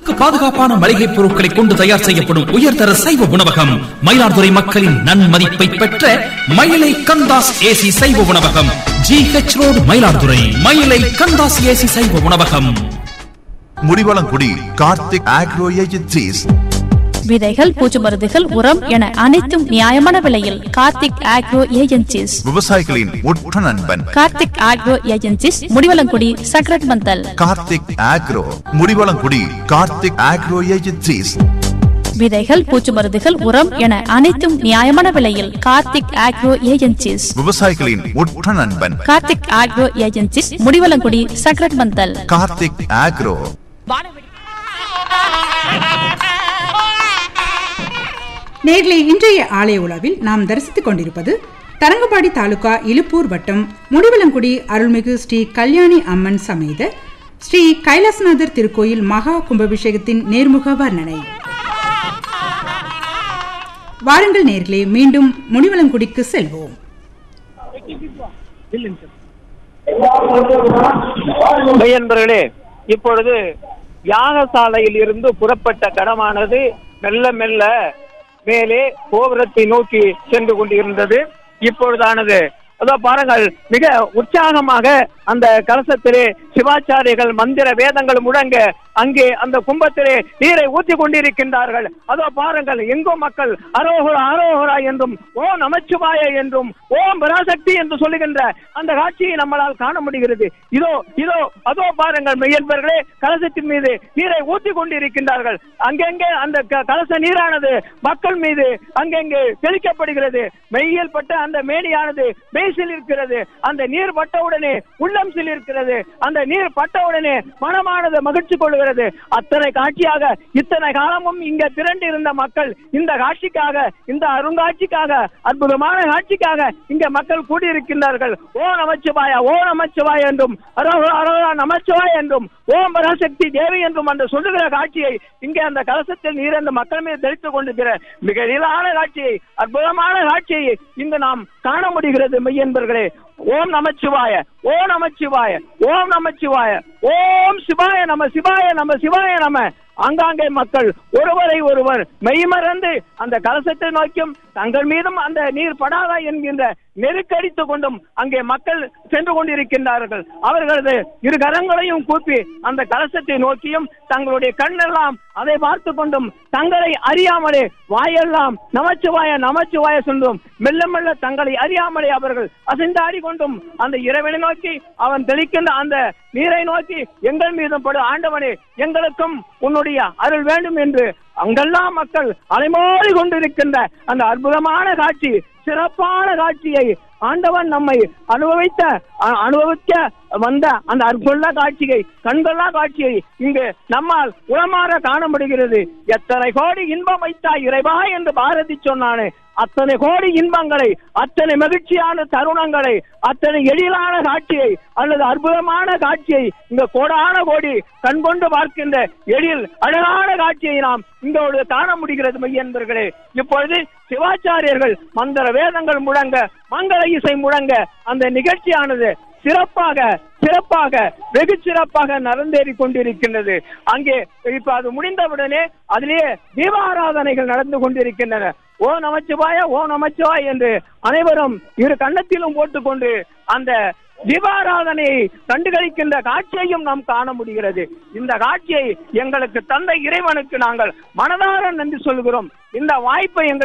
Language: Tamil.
பாதுகாப்பான மளிகை பொருட்களை கொண்டு தயார் செய்யப்படும் உயர்தர சைவ உணவகம் மயிலாடுதுறை மக்களின் நன்மதிப்பை பெற்ற மயிலை கந்தாஸ் ஏசி சைவ உணவகம் ஜி ஹெச் ரோடு மயிலாடுதுறை மயிலை கந்தாஸ் ஏசி சைவ உணவகம் முடிவளங்குடி கார்த்திக் ஆக்ரோ ஏஜென்சிஸ் விதைகள் பூச்சி மருந்துகள் உரம் என அனைத்தும் நியாயமான விலையில் கார்த்திக் ஆக்ரோ ஏஜென்சிஸ் விவசாயிகளின் உற்ற நண்பன் கார்த்திக் ஆக்ரோ ஏஜென்சிஸ் முடிவலங்குடி சக்கரட் மந்தல் Karthik agro Mudivalangudi Karthik agro agencies விதைகள் பூச்சி மருந்துகள் உரம் என அனைத்தும் நியாயமான விலையில் கார்த்திக் ஆக்ரோ ஏஜென்சிஸ் விவசாயிகளின் உற்ற நண்பன் கார்த்திக் ஆக்ரோ ஏஜென்சிஸ் முடிவலங்குடி சக்கரட் மந்தல் கார்த்திக் ஆக்ரோ நேர்களை இன்றைய ஆலய உலாவில் நாம் தரிசித்துக் கொண்டிருப்பது தரங்கம்பாடி தாலுகா இலுப்பூர் வட்டம் முடிவலங்குடி அருள்மிகு ஸ்ரீ கல்யாணி அம்மன் சமேத ஸ்ரீ கைலாசநாதர் திருக்கோயில் மகா கும்பாபிஷேகத்தின் நேர்முக வர்ணனை வாருங்கள் நேர்களே மீண்டும் முடிவலங்குடிக்கு செல்வோம் மெய்யன்பர்களே இப்பொழுது யாகசாலையில் இருந்து புறப்பட்ட கடமானது மெல்ல மெல்ல மேலே கோபுரத்தை நோக்கி சென்று கொண்டிருந்தது இப்பொழுதானது அதோ பாருங்கள் மிக உற்சாகமாக அந்த கலசத்திலே சிவாச்சாரியர்கள் மந்திர வேதங்கள் முழங்க அங்கே அந்த கும்பத்திலே நீரை ஊற்றி கொண்டிருக்கின்றார்கள் அதோ பாருங்கள் எங்கோ மக்கள் அரோகரா அரோகரா என்றும் ஓ நமச்சிவாய என்றும் ஓம் பராசக்தி என்று சொல்லுகின்ற அந்த காட்சியை நம்மளால் காண முடிகிறது இதோ இதோ அதோ பாருங்கள் மெய்யன்பர்களே கலசத்தின் மீது நீரை ஊற்றி கொண்டிருக்கின்றார்கள் அங்கெங்கே அந்த க- கலச நீரானது மக்கள் மீது அங்கெங்கே தெளிக்கப்படுகிறது மெய்யில் பட்ட அந்த மேனியானது பேசில் இருக்கிறது அந்த நீர் பட்டவுடனே உள்ளம் இருக்கிறது அந்த நீர் பட்டவுடனே மனமானது மகிழ்ச்சி கொள்கிறது அத்தனை காட்சியாக இத்தனை காலமும் இங்க திரண்டு இருந்த மக்கள் இந்த காட்சிக்காக இந்த அருங்காட்சிக்காக அற்புதமான காட்சிக்காக இங்க மக்கள் கூடியிருக்கின்றார்கள் ஓ நமச்சிவாய ஓ நமச்சிவாய என்றும் அரோகரா அரோகரா நமச்சிவாய என்றும் ஓம் பராசக்தி தேவி என்றும் அந்த சொல்லுகிற காட்சியை இங்கே அந்த கலசத்தில் நீர் அந்த மக்கள் மீது தெளித்துக் கொண்டிருக்கிற மிக எழிலான காட்சியை அற்புதமான காட்சியை இங்கு நாம் காண முடிகிறது மெய்யன்பர்களே ஓம் நமச்சிவாய ஓம் நமச்சிவாய ஓம் நமச்சிவாய ஓம் சிவாய நம சிவாய நம சிவாய நம ஆங்காங்கே மக்கள் ஒருவரை ஒருவர் மெய்மறந்து அந்த கலசத்தை நோக்கியும் தங்கள் மீதும் அந்த நீர் படாதா என்கின்ற நெருக்கடித்துக் கொண்டும் அங்கே மக்கள் சென்று கொண்டிருக்கின்றார்கள் அவர்களது இரு கரங்களையும் கூப்பி அந்த கலசத்தை நோக்கியும் தங்களுடைய கண்ணெல்லாம் அதை பார்த்து கொண்டும் தங்களை அறியாமலே வாயெல்லாம் நமச்சிவாய நமச்சிவாய சொல்லும் மெல்ல மெல்ல தங்களை அறியாமலே அவர்கள் அசைந்தாடி கொண்டும் அந்த இறைவனை நோக்கி அவன் தெளிக்கின்ற அந்த நீரை நோக்கி எங்கள் மீதும் படு ஆண்டவனே எங்களுக்கும் உன்னுடைய அருள் வேண்டும் என்று அங்கெல்லாம் மக்கள் அலைமோதி கொண்டிருக்கின்ற அந்த அற்புதமான காட்சி சிறப்பான காட்சியை ஆண்டவன் நம்மை அனுபவித்த அ- அனுபவிக்க வந்த அந்த அற்புத காட்சியை கண்கொள்ளா காட்சியை இங்கு நம்மால் உளமாற காண முடிகிறது எத்தனை கோடி இன்பம் வைத்தாய் இறைவா என்று பாரதி சொன்னானே அத்தனை கோடி இன்பங்களை அத்தனை மகிழ்ச்சியான தருணங்களை அத்தனை எழிலான காட்சியை அல்லது அற்புதமான காட்சியை இந்த கோடான கோடி கண்கொண்டு பார்க்கின்ற எழில் அழகான காட்சியை நாம் இங்கோடு காண முடிகிறது மெய்யன்பர்களே இப்பொழுது சிவாச்சாரியர்கள் மந்திர வேதங்கள் முழங்க மங்கள இசை முழங்க அந்த நிகழ்ச்சியானது சிறப்பாக சிறப்பாக வெகு சிறப்பாக நடந்தேறி கொண்டிருக்கின்றது அங்கே இப்ப அது முடிந்தவுடனே அதிலேயே தீபாராதனைகள் நடந்து கொண்டிருக்கின்றன ஓ நமச்சிவாய ஓ நமச்சிவாய் என்று அனைவரும் இரு கன்னத்திலும் போட்டுக்கொண்டு அந்த தீபாராதனையை கண்டுகளிக்கின்ற காட்சியையும் நாம் காண முடிகிறது இந்த காட்சியை எங்களுக்கு தந்த இறைவனுக்கு நாங்கள் மனதார நன்றி சொல்கிறோம் இந்த வாய்ப்பை எங்களுக்கு